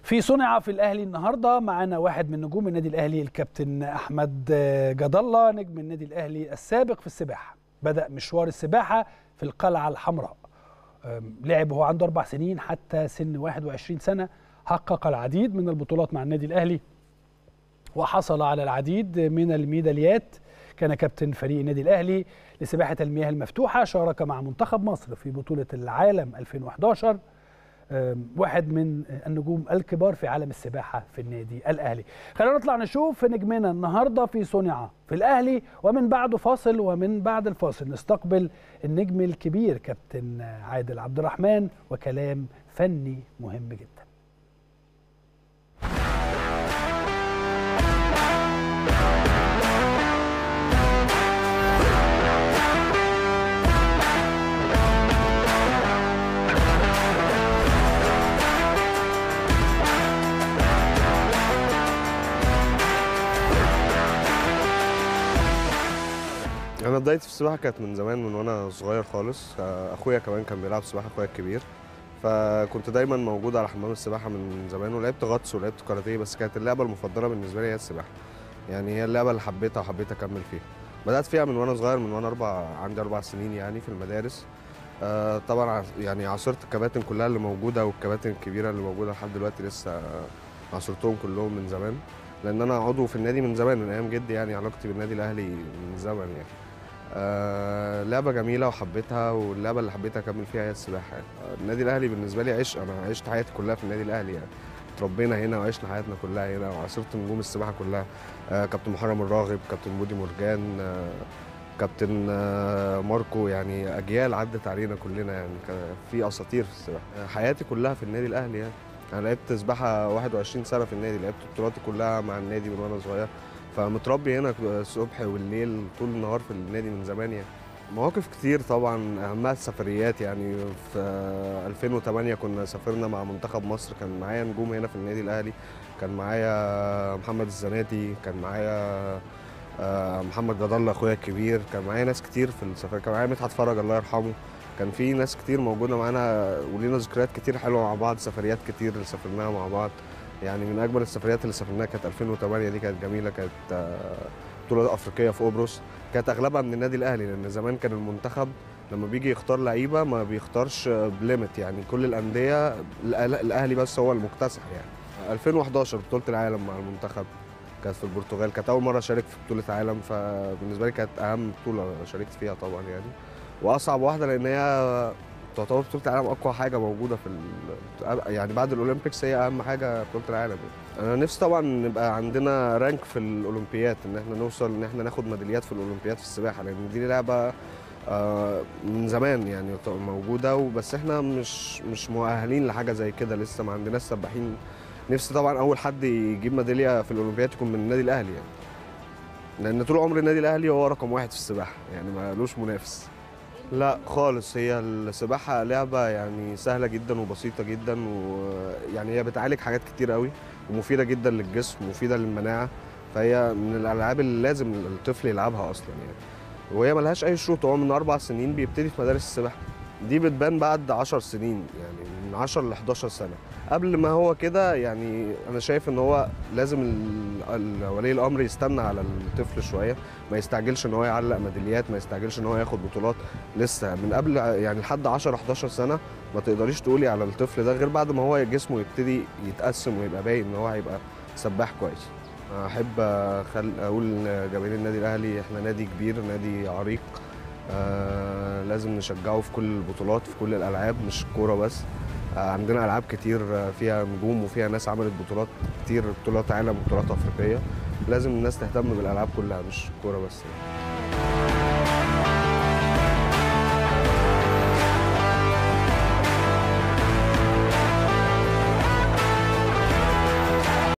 في صنع في الاهلي النهارده معانا واحد من نجوم النادي الاهلي الكابتن احمد جد الله نجم النادي الاهلي السابق في السباحه بدا مشوار السباحه في القلعه الحمراء لعب وهو عنده اربع سنين حتى سن 21 سنه حقق العديد من البطولات مع النادي الاهلي وحصل على العديد من الميداليات كان كابتن فريق النادي الاهلي لسباحه المياه المفتوحه شارك مع منتخب مصر في بطوله العالم 2011 واحد من النجوم الكبار في عالم السباحه في النادي الاهلي خلينا نطلع نشوف نجمنا النهارده في صنعاء في الاهلي ومن بعده فاصل ومن بعد الفاصل نستقبل النجم الكبير كابتن عادل عبد الرحمن وكلام فني مهم جدا انا بدايتي في السباحه كانت من زمان من وانا صغير خالص اخويا كمان كان بيلعب سباحه اخويا الكبير فكنت دايما موجود على حمام السباحه من زمان ولعبت غطس ولعبت كاراتيه بس كانت اللعبه المفضله بالنسبه لي هي السباحه يعني هي اللعبه اللي حبيتها وحبيت اكمل فيها بدات فيها من وانا صغير من وانا اربع عندي اربع سنين يعني في المدارس آه طبعا يعني عاصرت الكباتن كلها اللي موجوده والكباتن الكبيره اللي موجوده لحد دلوقتي لسه عاصرتهم كلهم من زمان لان انا عضو في النادي من زمان من ايام جدي يعني علاقتي بالنادي الاهلي من زمن يعني آه لعبه جميله وحبيتها واللعبه اللي حبيت اكمل فيها هي السباحه يعني. آه النادي الاهلي بالنسبه لي عشق انا عشت حياتي كلها في النادي الاهلي يعني اتربينا هنا وعشنا حياتنا كلها هنا وعاصرت نجوم السباحه كلها آه كابتن محرم الراغب كابتن بودي مرجان آه كابتن آه ماركو يعني اجيال عدت علينا كلنا يعني في اساطير في السباحه آه حياتي كلها في النادي الاهلي يعني انا لعبت سباحه 21 سنه في النادي لعبت بطولاتي كلها مع النادي من وانا صغير فمتربي هنا الصبح والليل طول النهار في النادي من زمان يعني مواقف كتير طبعا اهمها السفريات يعني في 2008 كنا سافرنا مع منتخب مصر كان معايا نجوم هنا في النادي الاهلي كان معايا محمد الزناتي كان معايا محمد جد الله اخويا الكبير كان معايا ناس كتير في السفر كان معايا مدحت فرج الله يرحمه كان في ناس كتير موجوده معانا ولينا ذكريات كتير حلوه مع بعض سفريات كتير اللي سافرناها مع بعض يعني من اجمل السفريات اللي سافرناها كانت 2008 دي كانت جميله كانت بطوله افريقيه في قبرص كانت اغلبها من النادي الاهلي لان زمان كان المنتخب لما بيجي يختار لعيبه ما بيختارش بليمت يعني كل الانديه الاهلي بس هو المكتسح يعني 2011 بطوله العالم مع المنتخب كانت في البرتغال كانت اول مره اشارك في بطوله عالم فبالنسبه لي كانت اهم بطوله شاركت فيها طبعا يعني واصعب واحده لان هي تعتبر بطوله العالم اقوى حاجه موجوده في يعني بعد الاولمبيكس هي اهم حاجه بطوله العالم انا نفسي طبعا نبقى عندنا رانك في الاولمبيات ان احنا نوصل ان احنا ناخد ميداليات في الاولمبيات في السباحه لان دي لعبه من زمان يعني موجوده وبس احنا مش مش مؤهلين لحاجه زي كده لسه ما عندناش سباحين نفسي طبعا اول حد يجيب ميداليه في الاولمبياد يكون من النادي الاهلي يعني لان طول عمر النادي الاهلي هو رقم واحد في السباحه يعني مالوش منافس لا خالص هي السباحة لعبة يعني سهلة جدا وبسيطة جدا ويعني هي بتعالج حاجات كتير قوي ومفيدة جدا للجسم ومفيدة للمناعة فهي من الألعاب اللي لازم الطفل يلعبها أصلا يعني وهي ملهاش أي شروط هو من أربع سنين بيبتدي في مدارس السباحة دي بتبان بعد 10 سنين يعني من 10 ل 11 سنة قبل ما هو كده يعني انا شايف ان هو لازم ولي الامر يستنى على الطفل شويه ما يستعجلش ان هو يعلق ميداليات ما يستعجلش ان هو ياخد بطولات لسه من قبل يعني لحد 10 11 سنه ما تقدريش تقولي على الطفل ده غير بعد ما هو جسمه يبتدي يتقسم ويبقى باين ان هو هيبقى سباح كويس احب أخل... اقول جماهير النادي الاهلي احنا نادي كبير نادي عريق آه لازم نشجعه في كل البطولات في كل الالعاب مش كوره بس عندنا العاب كتير فيها نجوم وفيها ناس عملت بطولات كتير بطولات عالم وبطولات افريقيه لازم الناس تهتم بالالعاب كلها مش الكوره بس يعني.